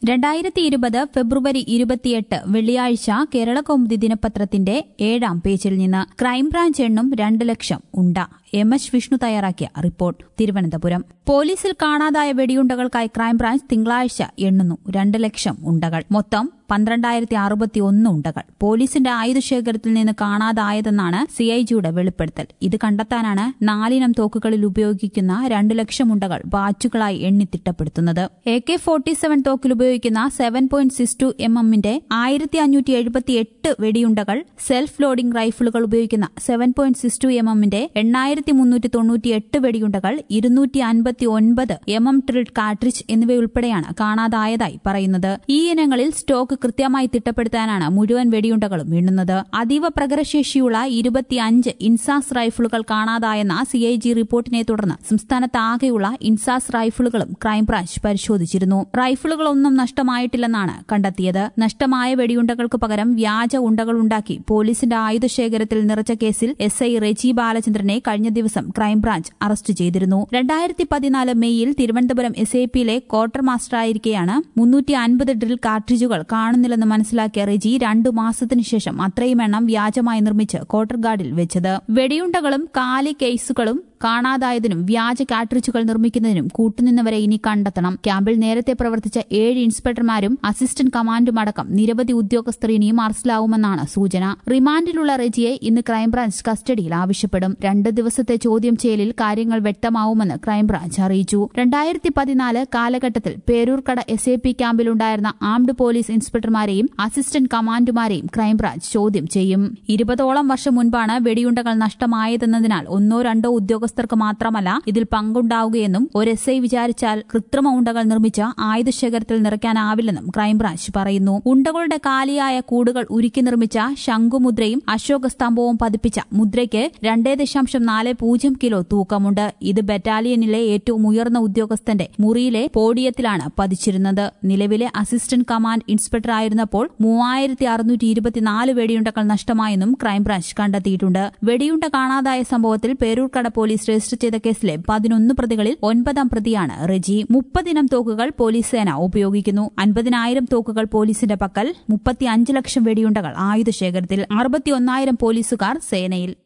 രണ്ടായിരത്തി ഇരുപത് ഫെബ്രുവരി ഇരുപത്തിയെട്ട് വെള്ളിയാഴ്ച കേരളകൗമുദി ദിനപത്രത്തിന്റെ ഏഴാം പേജിൽ നിന്ന് ക്രൈംബ്രാഞ്ച് എണ്ണും രണ്ട് ലക്ഷം ഉണ്ട എം എച്ച് വിഷ്ണു തയ്യാറാക്കിയ റിപ്പോർട്ട് തിരുവനന്തപുരം പോലീസിൽ കാണാതായ വെടിയുണ്ടകൾക്കായി ക്രൈംബ്രാഞ്ച് തിങ്കളാഴ്ച എണ്ണുന്നു രണ്ട് ലക്ഷം ഉണ്ടകൾ മൊത്തം പന്ത്രണ്ടായിരത്തി അറുപത്തി ഒന്ന് ഉണ്ടകൾ പോലീസിന്റെ ആയുധശേഖരത്തിൽ നിന്ന് കാണാതായതെന്നാണ് സിഐജിയുടെ വെളിപ്പെടുത്തൽ ഇത് കണ്ടെത്താനാണ് നാലിനം തോക്കുകളിൽ ഉപയോഗിക്കുന്ന രണ്ട് ലക്ഷം ഉണ്ടകൾ ബാച്ചുകളായി എണ്ണി തിട്ടപ്പെടുത്തുന്നത് എ കെ ഫോർട്ടി സെവൻ തോക്കിൽ ഉപയോഗിക്കുന്ന seven point six two M എമ്മിന്റെ ആയിരത്തി അഞ്ഞൂറ്റി എഴുപത്തി എട്ട് വെടിയുണ്ടകൾ സെൽഫ് ലോഡിംഗ് റൈഫിളുകൾ ഉപയോഗിക്കുന്ന seven point six two M എമ്മിന്റെ എണ്ണായിരത്തി മുന്നൂറ്റി തൊണ്ണൂറ്റി എട്ട് വെടിയുണ്ടകൾ ഇരുന്നൂറ്റി അൻപത്തി ഒൻപത് എം എം ട്രിൽഡ് കാട്രിഡ്ജ് എന്നിവയുൾപ്പെടെയാണ് കാണാതായതായി പറയുന്നത് ഈ ഇനങ്ങളിൽ സ്റ്റോക്ക് കൃത്യമായി തിട്ടപ്പെടുത്താനാണ് മുഴുവൻ വെടിയുണ്ടകളും എണ്ണുന്നത് അതീവ പ്രകടശേഷിയുള്ള ഇരുപത്തിയഞ്ച് ഇൻസാസ് റൈഫിളുകൾ കാണാതായെന്ന സിഐജി റിപ്പോർട്ടിനെ തുടർന്ന് സംസ്ഥാനത്താകെയുള്ള ഇൻസാസ് റൈഫിളുകളും ക്രൈംബ്രാഞ്ച് പരിശോധിച്ചിരുന്നു റൈഫിളുകളൊന്നും നഷ്ടമായിട്ടില്ലെന്നാണ് കണ്ടെത്തിയത് നഷ്ടമായ വെടിയുണ്ടകൾക്ക് പകരം വ്യാജ ഉണ്ടകളുണ്ടാക്കി പോലീസിന്റെ ആയുധശേഖരത്തിൽ നിറച്ച കേസിൽ എസ് ഐ റെജി ബാലചന്ദ്രനെ കഴിഞ്ഞ ദിവസം ക്രൈംബ്രാഞ്ച് അറസ്റ്റ് ചെയ്തിരുന്നു രണ്ടായിരത്തി പതിനാല് മെയ്യിൽ തിരുവനന്തപുരം എസ് ഐ പിയിലെ ക്വാർട്ടർ മാസ്റ്ററായിരിക്കെയാണ് മുന്നൂറ്റി അൻപത് ഡ്രിൽ കാർട്രിഡ്ജുകൾ കാണുന്നില്ലെന്ന് മനസ്സിലാക്കിയ റെജി രണ്ടു മാസത്തിനു ശേഷം അത്രയും എണ്ണം വ്യാജമായി നിർമ്മിച്ച് ക്വാർട്ടർ ഗാർഡിൽ വെച്ചത് വെടിയുണ്ടകളും കാലി കേസുകളും കാണാതായതിനും വ്യാജ കാട്രിഡ്ജുകൾ നിർമ്മിക്കുന്നതിനും കൂട്ടുനിന്നവരെ ഇനി കണ്ടെത്തണം ക്യാമ്പിൽ നേരത്തെ പ്രവർത്തിച്ച ഏഴ് ഇൻസ്പെക്ടർമാരും അസിസ്റ്റന്റ് കമാൻഡും അടക്കം നിരവധി ഉദ്യോഗസ്ഥർ ഇനിയും അറസ്റ്റിലാവുമെന്നാണ് സൂചന റിമാൻഡിലുള്ള റെജിയെ ഇന്ന് ക്രൈംബ്രാഞ്ച് കസ്റ്റഡിയിൽ ആവശ്യപ്പെടും രണ്ട് ദിവസത്തെ ചോദ്യം ചെയ്യലിൽ കാര്യങ്ങൾ വ്യക്തമാവുമെന്ന് ക്രൈംബ്രാഞ്ച് അറിയിച്ചു രണ്ടായിരത്തി പതിനാല് കാലഘട്ടത്തിൽ പേരൂർക്കട എസ് എ പി ക്യാമ്പിലുണ്ടായിരുന്ന ആംഡ് പോലീസ് ഇൻസ്പെക്ടർമാരെയും അസിസ്റ്റന്റ് കമാൻഡുമാരെയും ക്രൈംബ്രാഞ്ച് ചോദ്യം ചെയ്യും ഇരുപതോളം വർഷം മുൻപാണ് വെടിയുണ്ടകൾ നഷ്ടമായതെന്നതിനാൽ ഒന്നോ രണ്ടോ ഉദ്യോഗസ്ഥർക്ക് മാത്രമല്ല ഇതിൽ പങ്കുണ്ടാവുകയെന്നും ഒരു എസ് ഐ വിചാരിച്ചാൽ കൃത്രിമ ഉണ്ടകൾ നിർമ്മിച്ച ആയുധശേഖരത്തിൽ നിറയ്ക്കാനാവില്ലെന്നും ക്രൈംബ്രാഞ്ച് പറയുന്നു ഉണ്ടകളുടെ കാലിയായ കൂടുകൾ ഉരുക്കി നിർമ്മിച്ച ശംഖുമുദ്രയും അശോക സ്തംഭവും പതിപ്പിച്ച മുദ്രയ്ക്ക് രണ്ടേ ദശാംശം നാല് പൂജ്യം കിലോ തൂക്കമുണ്ട് ഇത് ബറ്റാലിയനിലെ ഏറ്റവും ഉയർന്ന ഉദ്യോഗസ്ഥന്റെ മുറിയിലെ പോഡിയത്തിലാണ് പതിച്ചിരുന്നത് നിലവിലെ അസിസ്റ്റന്റ് കമാൻഡ് ഇൻസ്പെക്ടർ ആയിരുന്നപ്പോൾ മൂവായിരത്തി അറുന്നൂറ്റി ഇരുപത്തിനാല് വെടിയുണ്ടകൾ നഷ്ടമായെന്നും ക്രൈംബ്രാഞ്ച് കണ്ടെത്തിയിട്ടുണ്ട് വെടിയുണ്ട കാണാതായ സംഭവത്തിൽ പേരൂർക്കട പോലീസ് രജിസ്റ്റർ ചെയ്ത കേസിലെ പതിനൊന്ന് പ്രതികളിൽ ഒൻപതാം പ്രതിയാണ് റെജി മുപ്പതിനം തോക്കുകൾ പോലീസ് സേന ഉപയോഗിക്കുന്നു അൻപതിനായിരം തോക്കുകൾ പോലീസിന്റെ പക്കൽ മുപ്പത്തിയഞ്ച് ലക്ഷം വെടിയുണ്ടകൾ ആയുധശേഖരത്തിൽ അറുപത്തിയൊന്നായിരം പോലീസുകാർ സേനയിൽ